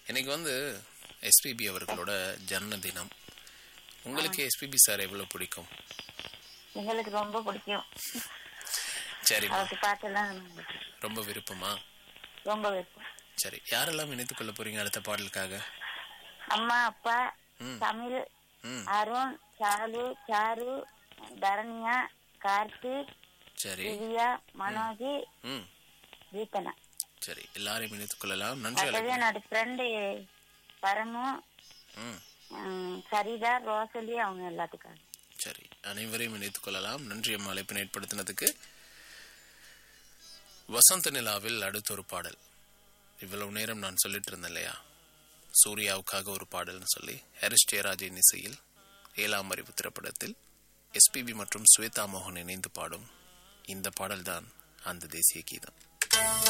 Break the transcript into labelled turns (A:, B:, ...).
A: இன்னைக்கு வந்து எஸ்பிபி அவர்களோட ஜன்மதினம் உங்களுக்கு எஸ்பிபி சார் எவ்வளவு பிடிக்கும்
B: எங்களுக்கு ரொம்ப பிடிக்கும்
A: சரிம்மா
B: அவருக்கு பாட்டெல்லாம்
A: ரொம்ப விருப்பமா
B: ரொம்ப விருப்பம்
A: சரி யாரெல்லாம் இணைத்துக் கொள்ள போறீங்க அடுத்த பாடலுக்காக
B: அம்மா அப்பா
A: ம்.
B: தமிழ்
A: ம்
B: அருண் சாலு சாரு தரண்யா கார்த்திக்
A: சரி
B: திவ்யா மனோஜி
A: ம்
B: கீதனா
A: சரி எல்லாரையும் இணைத்துக் கொள்ளலாம் நன்றி
B: மற்றது
A: அழைப்பு
B: என்னோட ஃப்ரெண்டு பரமு
A: ம்
B: ம், சரிதா ரோசலி அவங்க எல்லாத்துக்கும்
A: சரி அனைவரையும் இணைத்துக் கொள்ளலாம் நன்றி அம்மா அழைப்பினை ஏற்படுத்தினதுக்கு வசந்த நிலாவில் அடுத்த ஒரு பாடல் இவ்வளவு நேரம் நான் சொல்லிட்டு இருந்தேன் இல்லையா சூர்யாவுக்காக ஒரு பாடல்னு சொல்லி ஹரிஷ் ஜெயராஜின் இசையில் ஏழாம் அறிவு திரைப்படத்தில் எஸ்பிபி மற்றும் ஸ்வேதா மோகன் இணைந்து பாடும் இந்த பாடல்தான் அந்த தேசிய கீதம்